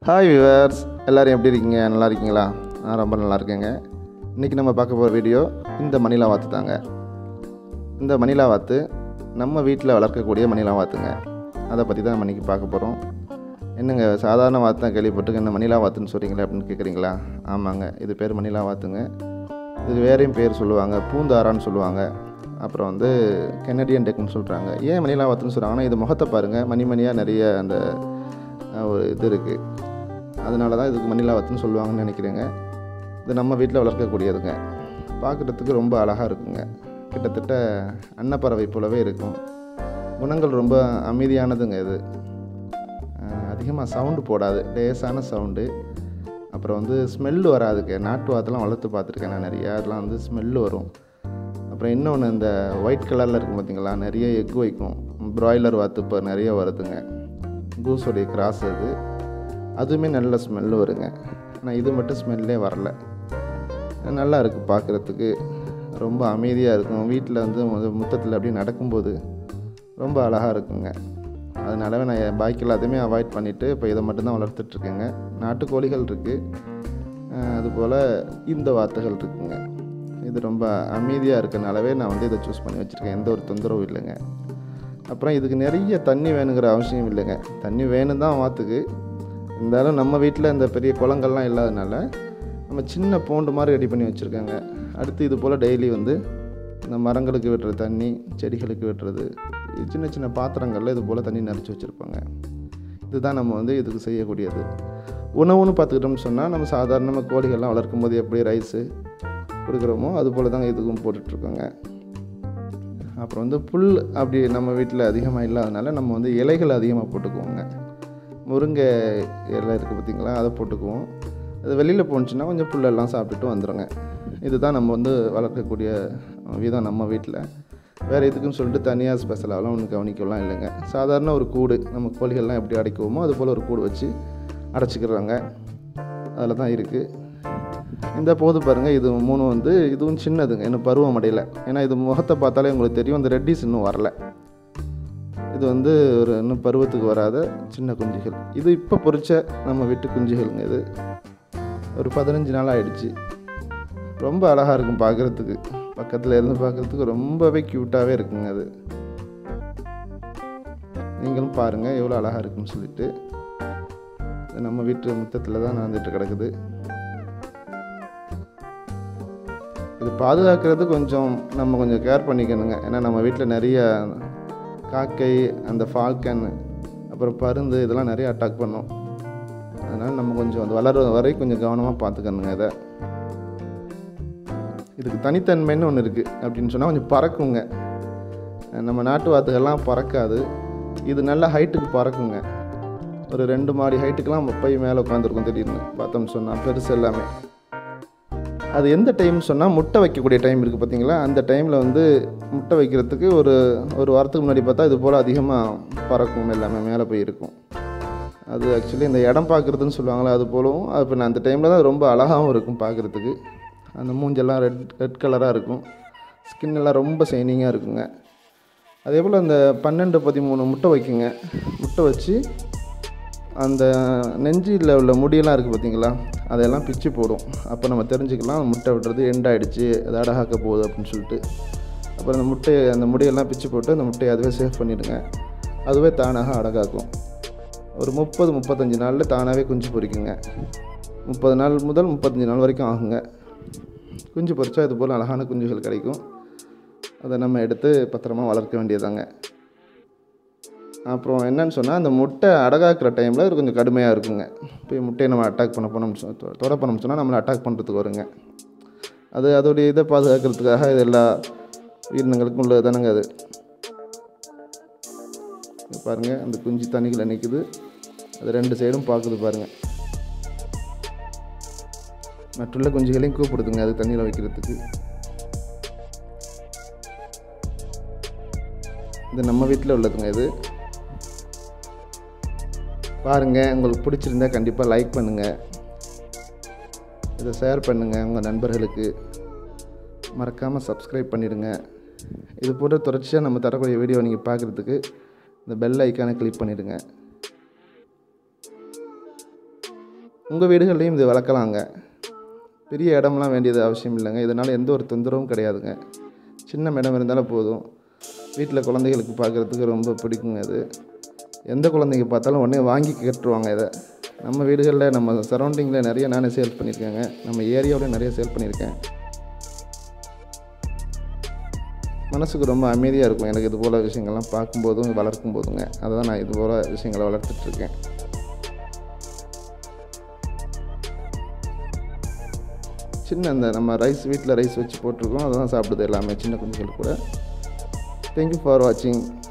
hi viewers எல்லோரும் எப்படி இருக்கீங்க நல்லா இருக்கீங்களா நான் ரொம்ப நல்லா இருக்கேங்க இன்றைக்கி நம்ம பார்க்க போகிற வீடியோ இந்த மணிலா வாத்து தாங்க இந்த மணிலா வாத்து நம்ம வீட்டில் வளர்க்கக்கூடிய மணிலா வாத்துங்க அதை பற்றி தான் நம்ம இன்றைக்கி பார்க்க போகிறோம் என்னங்க சாதாரண வாத்து தான் கேள்விப்பட்டிருக்கேன் என்ன மணிலா வாத்துன்னு சொல்கிறீங்களே அப்படின்னு கேட்குறீங்களா ஆமாங்க இது பேர் மணிலா வாத்துங்க இது வேறையும் பேர் சொல்லுவாங்க பூந்தாரான்னு சொல்லுவாங்க அப்புறம் வந்து கெனடியன் டெக்குன்னு சொல்கிறாங்க ஏன் மணிலா வாத்துன்னு சொல்கிறாங்கன்னா இது முகத்தை பாருங்கள் மணி மணியாக நிறைய அந்த அஹ், ஒரு இது இருக்குது அதனால தான் இதுக்கு மணிலா வாத்துன்னு சொல்லுவாங்கன்னு நினைக்கிறேங்க இது நம்ம வீட்டில் வளர்க்கக்கூடியதுங்க பார்க்குறதுக்கு ரொம்ப அழகாக இருக்குங்க கிட்டத்தட்ட அன்னப்பறவை போலவே இருக்கும் குணங்கள் ரொம்ப அமைதியானதுங்க இது அதிகமாக சவுண்டு போடாது லேசான சவுண்டு அப்புறம் வந்து ஸ்மெல்லு வராதுங்க நாட்டு வாத்தெல்லாம் வளர்த்து பார்த்துருக்கேன் நான் நிறையா அதெல்லாம் வந்து ஸ்மெல்லு வரும் அப்புறம் இன்னொன்று இந்த ஒயிட் கலரில் இருக்கும் பார்த்தீங்களா நிறைய எக் வைக்கும் ப்ராய்லர் வாத்து இப்போ நிறைய வருதுங்க கூஸோடைய கிராஸ் அது அதுவுமே நல்ல ஸ்மெல்லு வருங்க ஆனால் இது மட்டும் ஸ்மெல்லே வரல நல்லா இருக்குது பார்க்குறதுக்கு ரொம்ப அமைதியாக இருக்கும் வீட்டில் வந்து முத- முத்தத்தில் அப்படியே நடக்கும்போது ரொம்ப அழகாக இருக்குங்க அதனாலவே நான் என் பாக்கி எல்லாத்தையுமே அவாய்ட் பண்ணிவிட்டு இப்போ இதை மட்டும்தான் வளர்த்துட்ருக்கேங்க நாட்டுக்கோழிகள் இருக்குது அதுபோல் இந்த வாத்துகள் இருக்குங்க இது ரொம்ப அமைதியாக இருக்கனாலவே நான் வந்து இதை சூஸ் பண்ணி வச்சுருக்கேன் எந்த ஒரு தொந்தரவும் இல்லைங்க அப்புறம் இதுக்கு நிறைய தண்ணி வேணுங்கிற அவசியம் இல்லைங்க தண்ணி வேணும் தான் வாத்துக்கு இருந்தாலும் நம்ம வீட்டில் இந்த பெரிய குளங்கள்லாம் இல்லாதனால நம்ம சின்ன போண்டு மாதிரி ரெடி பண்ணி வச்சுருக்காங்க அடுத்து இது போல் டெய்லி வந்து இந்த மரங்களுக்கு விட்டுற தண்ணி செடிகளுக்கு விட்டுறது இது சின்ன சின்ன பாத்திரங்களில் இது போல் தண்ணி நிறச்சி வச்சுருப்பாங்க இதுதான் நம்ம வந்து இதுக்கு செய்யக்கூடியது உணவுன்னு பார்த்துக்கிட்டோம்னு சொன்னால் நம்ம சாதாரணமாக கோழிகள்லாம் வளர்க்கும் போது எப்படி ரைஸு கொடுக்குறோமோ அது போல் தாங்க இதுக்கும் போட்டுட்ருக்கோங்க அப்புறம் வந்து புல் அப்படி நம்ம வீட்டில் அதிகமாக இல்லாதனால நம்ம வந்து இலைகள் அதிகமாக போட்டுக்குவோங்க முருங்கை இலை இருக்குது பார்த்தீங்களா அதை போட்டுக்குவோம் அது வெளியில் போணுச்சுன்னா கொஞ்சம் புல்லெல்லாம் சாப்பிட்டுட்டு வந்துடுங்க இதுதான் நம்ம வந்து வளர்க்கக்கூடிய விதம் நம்ம வீட்டில் வேறு எதுக்குன்னு சொல்லிட்டு தனியாக ஸ்பெஷலாகலாம் ஒன்று கவனிக்கலாம் இல்லைங்க சாதாரண ஒரு கூடு நம்ம கோழிகள்லாம் எப்படி அடைக்குவோமோ அது போல் ஒரு கூடு வச்சு அடைச்சிக்கிறாங்க அதில் தான் இருக்குது இந்த போது பாருங்கள் இது மூணு வந்து இதுவும் சின்னதுங்க இன்னும் பருவம் அடையல ஏன்னா இது முகத்தை பார்த்தாலே உங்களுக்கு தெரியும் இந்த ரெட்டிஸ் இன்னும் வரல இது வந்து ஒரு இன்னும் பருவத்துக்கு வராத சின்ன குஞ்சுகள் இது இப்போ பொரிச்ச நம்ம வீட்டு குஞ்சுகள்ங்க இது ஒரு பதினஞ்சு நாள் ஆயிடுச்சு ரொம்ப அழகாக இருக்கும் பார்க்குறதுக்கு பக்கத்தில் இருந்து பார்க்குறதுக்கு ரொம்பவே க்யூட்டாகவே இருக்குங்க அது நீங்களும் பாருங்கள் எவ்வளோ அழகாக இருக்குன்னு சொல்லிட்டு இது நம்ம வீட்டு முத்தத்தில் தான் நடந்துட்டு கிடக்குது இது பாதுகாக்கிறது கொஞ்சம் நம்ம கொஞ்சம் கேர் பண்ணிக்கணுங்க ஏன்னா நம்ம வீட்டில் நிறைய காக்கை அந்த ஃபால்கன் அப்புறம் பருந்து இதெல்லாம் நிறைய அட்டாக் பண்ணும் அதனால் நம்ம கொஞ்சம் அது வளர வரை கொஞ்சம் கவனமாக பார்த்துக்கணுங்க இதை இதுக்கு தனித்தன்மைன்னு ஒன்று இருக்குது அப்படின்னு சொன்னால் கொஞ்சம் பறக்குங்க நம்ம நாட்டு வாத்துகள்லாம் பறக்காது இது நல்ல ஹைட்டுக்கு பறக்குங்க ஒரு ரெண்டு மாடி ஹைட்டுக்கெல்லாம் போய் மேலே உட்காந்துருக்கும் திடீர்னு பார்த்தோம்னு சொன்னால் பெருசு எல்லாமே அது எந்த டைம் சொன்னால் முட்டை வைக்கக்கூடிய டைம் இருக்குது பார்த்தீங்களா அந்த டைமில் வந்து முட்டை வைக்கிறதுக்கு ஒரு ஒரு வாரத்துக்கு முன்னாடி பார்த்தா இது போல் அதிகமாக பறக்கும் எல்லாமே மேலே போய் இருக்கும் அது ஆக்சுவலி இந்த இடம் பார்க்குறதுன்னு சொல்லுவாங்களே அது போலவும் அது இப்போ அந்த டைமில் தான் ரொம்ப அழகாகவும் இருக்கும் பார்க்குறதுக்கு அந்த மூஞ்செல்லாம் ரெட் ரெட் கலராக இருக்கும் ஸ்கின் எல்லாம் ரொம்ப ஷைனிங்காக இருக்குங்க அதே போல் அந்த பன்னெண்டு பதிமூணு முட்டை வைக்குங்க முட்டை வச்சு அந்த நெஞ்சில் உள்ள முடியெல்லாம் இருக்குது பார்த்தீங்களா அதெல்லாம் பிச்சு போடும் அப்போ நம்ம தெரிஞ்சுக்கலாம் முட்டை விடுறது எண்ட் ஆகிடுச்சு அது அடகாக்க போகுது அப்படின்னு சொல்லிட்டு அப்புறம் அந்த முட்டையை அந்த முடியெல்லாம் பிச்சு போட்டு அந்த முட்டையை அதுவே சேவ் பண்ணிவிடுங்க அதுவே தானாக அடகாக்கும் ஒரு முப்பது முப்பத்தஞ்சு நாளில் தானாகவே குஞ்சு பொரிக்குங்க முப்பது நாள் முதல் முப்பத்தஞ்சு நாள் வரைக்கும் ஆகுங்க குஞ்சு பொரிச்சா இது போல் அழகான குஞ்சுகள் கிடைக்கும் அதை நம்ம எடுத்து பத்திரமா வளர்க்க வேண்டியதாங்க அப்புறம் என்னன்னு சொன்னால் அந்த முட்டை அடகாக்கிற டைமில் அது கொஞ்சம் கடுமையாக இருக்குங்க போய் முட்டையை நம்ம அட்டாக் பண்ண போனோம்னு சொ தொ- தொட பண்ணோம்னு சொன்னால் நம்மளை அட்டாக் பண்ணுறதுக்கு வருங்க அது அதோடைய இதை பாதுகாக்கிறதுக்காக இது எல்லா உயிரினங்களுக்கும் உள்ளது தானங்க அது இங்க பாருங்க அந்த குஞ்சு தண்ணிக்குள்ள நிற்குது அது ரெண்டு சைடும் பார்க்குது பாருங்க மற்றுள்ள குஞ்சுகளையும் கூப்பிடுதுங்க அது தண்ணியில் வைக்கிறதுக்கு இது நம்ம வீட்டில் உள்ளதுங்க இது பாருங்க உங்களுக்கு பிடிச்சிருந்தா கண்டிப்பாக லைக் பண்ணுங்கள் இதை ஷேர் பண்ணுங்கள் உங்கள் நண்பர்களுக்கு மறக்காமல் சப்ஸ்கிரைப் பண்ணிடுங்க இது போன்ற தொடர்ச்சியாக நம்ம தரக்கூடிய வீடியோ நீங்கள் பார்க்குறதுக்கு இந்த பெல் ஐக்கானை கிளிக் பண்ணிடுங்க உங்கள் வீடுகள்லையும் இது வளர்க்கலாங்க பெரிய இடம்லாம் வேண்டியது அவசியம் இல்லைங்க இதனால் எந்த ஒரு தொந்தரவும் கிடையாதுங்க சின்ன இடம் இருந்தாலும் போதும் வீட்டில் குழந்தைகளுக்கு பார்க்குறதுக்கு ரொம்ப பிடிக்குங்க இது எந்த குழந்தைங்க பார்த்தாலும் உடனே வாங்கி கட்டுருவாங்க இதை நம்ம வீடுகளில் நம்ம சரௌண்டிங்கில் நிறைய நானே சேல் பண்ணியிருக்கேங்க நம்ம ஏரியாவில் நிறைய சேல் பண்ணியிருக்கேன் மனசுக்கு ரொம்ப அமைதியாக இருக்கும் எனக்கு இது போல் விஷயங்கள்லாம் பார்க்கும்போதும் வளர்க்கும் போதுங்க அதை தான் நான் இது போல் விஷயங்களை வளர்த்துட்ருக்கேன் சின்ன அந்த நம்ம ரைஸ் வீட்டில் ரைஸ் வச்சு போட்டிருக்கோம் அதை தான் சாப்பிடுது எல்லாமே சின்ன குஞ்சுகள் கூட தேங்க்யூ ஃபார் வாட்சிங்